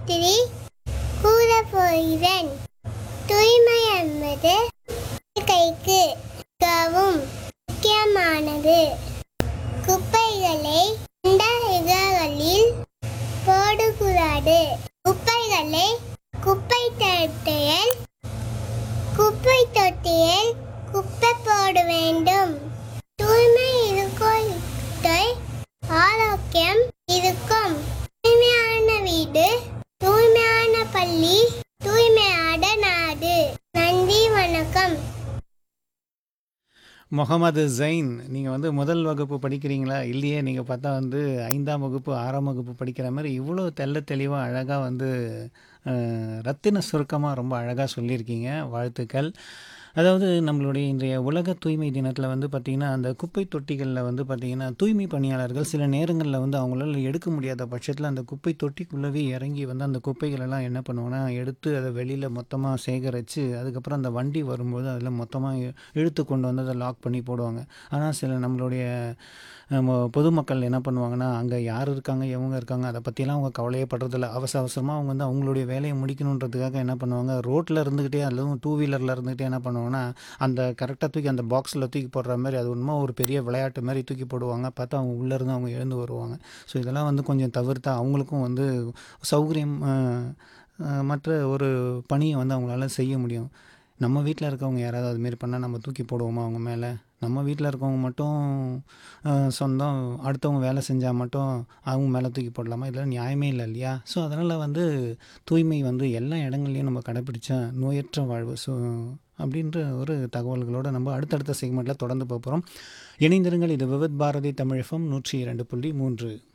பற்றி கூறப் போகிறேன் தூய்மை என்பது கைக்கு மிகவும் முக்கியமானது குப்பைகளை இந்த இடங்களில் போடக்கூடாது குப்பைகளை குப்பை தொட்டியில் குப்பை தொட்டியில் குப்பை போட வேண்டும் தூய்மை இருக்கும் ஆரோக்கியம் இருக்கும் தூய்மையான வீடு தூய்மையான பள்ளி தூய்மையான நாடு நன்றி வணக்கம் முகமது ஜெயின் நீங்கள் வந்து முதல் வகுப்பு படிக்கிறீங்களா இல்லையே நீங்கள் பார்த்தா வந்து ஐந்தாம் வகுப்பு ஆறாம் வகுப்பு படிக்கிற மாதிரி இவ்வளோ தெள்ள தெளிவாக அழகாக வந்து அஹ், ரத்தின சுருக்கமாக ரொம்ப அழகாக சொல்லியிருக்கீங்க வாழ்த்துக்கள் அதாவது நம்மளுடைய இன்றைய உலக தூய்மை தினத்தில் வந்து பார்த்திங்கன்னா அந்த குப்பை தொட்டிகளில் வந்து பார்த்திங்கன்னா தூய்மை பணியாளர்கள் சில நேரங்களில் வந்து அவங்களால எடுக்க முடியாத பட்சத்தில் அந்த குப்பை தொட்டிக்குள்ளவே இறங்கி வந்து அந்த குப்பைகளெல்லாம் என்ன பண்ணுவாங்கன்னா எடுத்து அதை வெளியில் மொத்தமாக சேகரித்து அதுக்கப்புறம் அந்த வண்டி வரும்போது அதில் மொத்தமாக இழுத்து கொண்டு வந்து அதை லாக் பண்ணி போடுவாங்க ஆனால் சில நம்மளுடைய நம்ம பொதுமக்கள் என்ன பண்ணுவாங்கன்னா அங்கே யார் இருக்காங்க எவங்க இருக்காங்க அதை பற்றிலாம் அவங்க கவலையே படுறதில்ல அவசர அவசரமாக அவங்க வந்து அவங்களுடைய வேலையை முடிக்கணுன்றதுக்காக என்ன பண்ணுவாங்க ரோட்டில் இருந்துக்கிட்டே அதுவும் டூ வீலரில் இருந்துக்கிட்டே என்ன பண்ணுவாங்கன்னா அந்த கரெக்டாக தூக்கி அந்த பாக்ஸில் தூக்கி போடுற மாதிரி அது உண்மை ஒரு பெரிய விளையாட்டு மாதிரி தூக்கி போடுவாங்க பார்த்தா அவங்க உள்ளேருந்து அவங்க எழுந்து வருவாங்க ஸோ இதெல்லாம் வந்து கொஞ்சம் தவிர்த்தா அவங்களுக்கும் வந்து சௌகரியம் அஹ், அஹ், மற்ற ஒரு பணியை வந்து அவங்களால செய்ய முடியும் நம்ம வீட்டில் இருக்கவங்க யாராவது அதுமாரி பண்ணால் நம்ம தூக்கி போடுவோமா அவங்க மேலே நம்ம வீட்டில் இருக்கவங்க மட்டும் அஹ், சொந்தம் அடுத்தவங்க வேலை செஞ்சால் மட்டும் அவங்க மேலே தூக்கி போடலாமா இதெல்லாம் நியாயமே இல்லை இல்லையா ஸோ அதனால் வந்து தூய்மை வந்து எல்லா இடங்கள்லையும் நம்ம கடைப்பிடிச்சா நோயற்ற வாழ்வு ஸோ அப்படின்ற ஒரு தகவல்களோடு நம்ம அடுத்தடுத்த செக்மெண்ட்டில் தொடர்ந்து போக போகிறோம் இணைந்திருங்கள் இது விவித் பாரதி தமிழகம் நூற்றி இரண்டு புள்ளி மூன்று